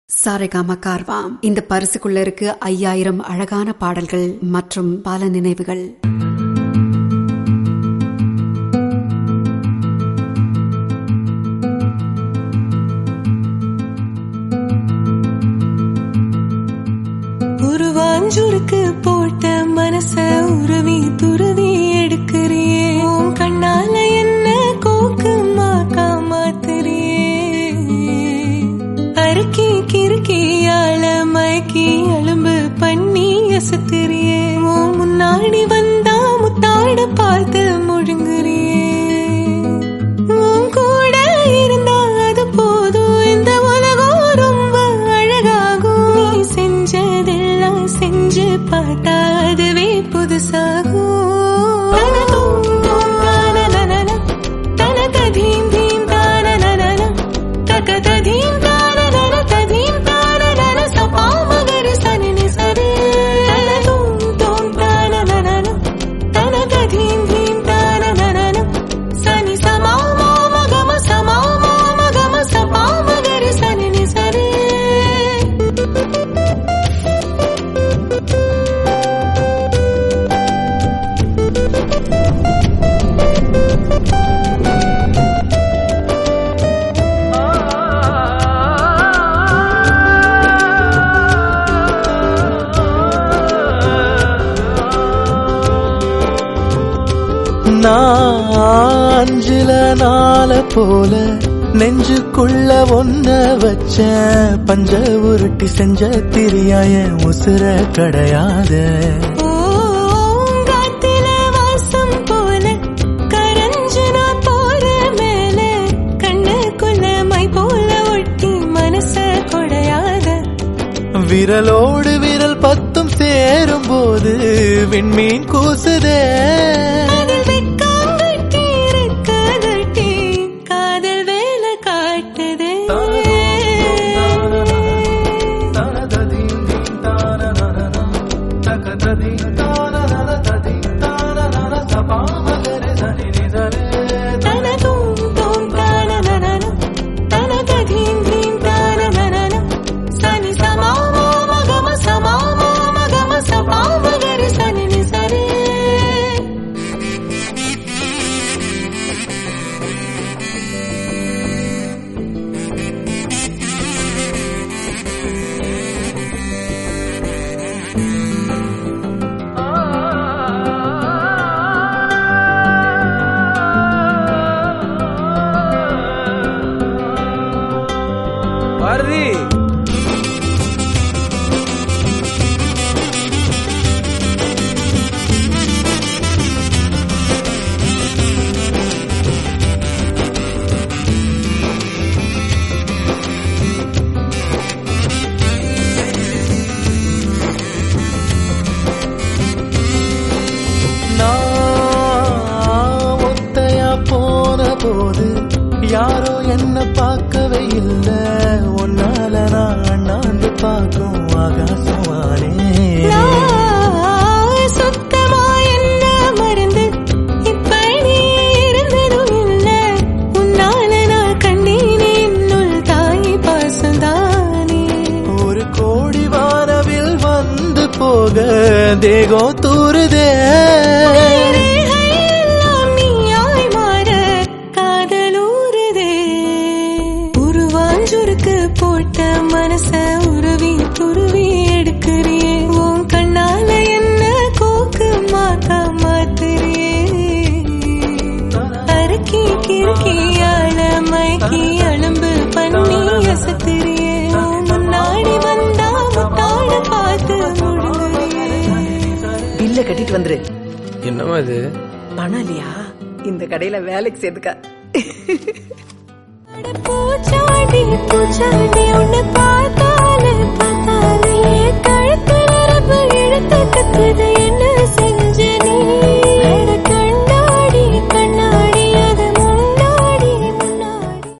சாரேகாமா கார்வாம் இந்த பரிசுக்குள்ள இருக்கு ஐயாயிரம் அழகான பாடல்கள் மற்றும் பல நினைவுகள் உருவாஞ்சுருக்கு போட்ட மனச உருவி துருவி எடுக்கிறியே உன் கண்ணால என்ன கோக்கு மாக்கா மாத்துறியே அறுக்கி கிறுக்கி ஆள மயக்கி அலும்பு பண்ணி அசத்துறியே உன் முன்னாடி வந்தா முத்தாட பார்த்து முழுங்குறியே உன் கூட இருந்தா அது போதும் இந்த உலகம் ரொம்ப அழகாகும் நீ செஞ்சதெல்லாம் செஞ்சு பார்த்தா அதுவே புதுசாகும் தனதும் தும் தானனனன, தனததீம் தீம் தானனனன, தகததீம் தானனன, ததீம் தானனன, சபா மகரி சனினி சரி. தனதும் தும் தானனனன, தனததீம் தீம் தானனனன, சனி சமா மாம கம சமா மாம கம சபா மகரி சனினி சரி. நான் அஞ்சுல நாள போல நெஞ்சுக்குள்ள ஒன்ன வச்ச பஞ்ச உருட்டி செஞ்ச திரியாய உசுர கிடையாது பூங்காத்துல வாசம் போல கரஞ்சு நான் போற மேல கண்ணுக்குள்ள மை போல ஒட்டி மனச கொடையாத விரலோடு விரல் பத்தும் சேரும் போது விண்மீன் கூசுதே அதில் வெட்கம் கட்டி இருக்க கட்டி காதல் வேலை காட்டுதே தனதும் தும் தானனனன, தனததீம் தீம் தானனனன, சனி சமா மாம கம சமா மாம கம சபா மகரி சனினி சரி. பாரதி நான் ஒத்தையா போன போது யாரோ என்ன பார்க்கவே இல்ல உன்னால நான் அண்ணாந்து பார்க்கும் ஆகாசமானே நான் சுத்தமா என்ன மறந்து இப்ப நீ இருந்ததும் இல்ல உன்னால நான் கண்டேனே என்னுள் தாய் பாசந்தானே ஒரு கோடி வானவில் வந்து போக தேகம் தூறுதே ரேகையெல்லாம் நீயாய் மாற காதலூறுதே. உருவாஞ்சுருக்கு போட்ட மனச உருவி துருவி எடுக்கிறியே உன் கண்ணால என்ன கோக்கு மாக்கா மாத்துறியே அறுக்கி கிறுக்கி ஆள மயக்கி அலும்பு பண்ணி அசத்துறியே உன் முன்னாடி வந்தா முட்டாட பார்த்து முழுங்குறியே பில்ல கட்டிட்டு வந்துரு என்னமா இது பணம் இல்லையா இந்த கடையில வேலைக்கு சேர்த்துக்க பூச்சாண்டி பூச்சாண்டி உன்னை பார்த்தாலே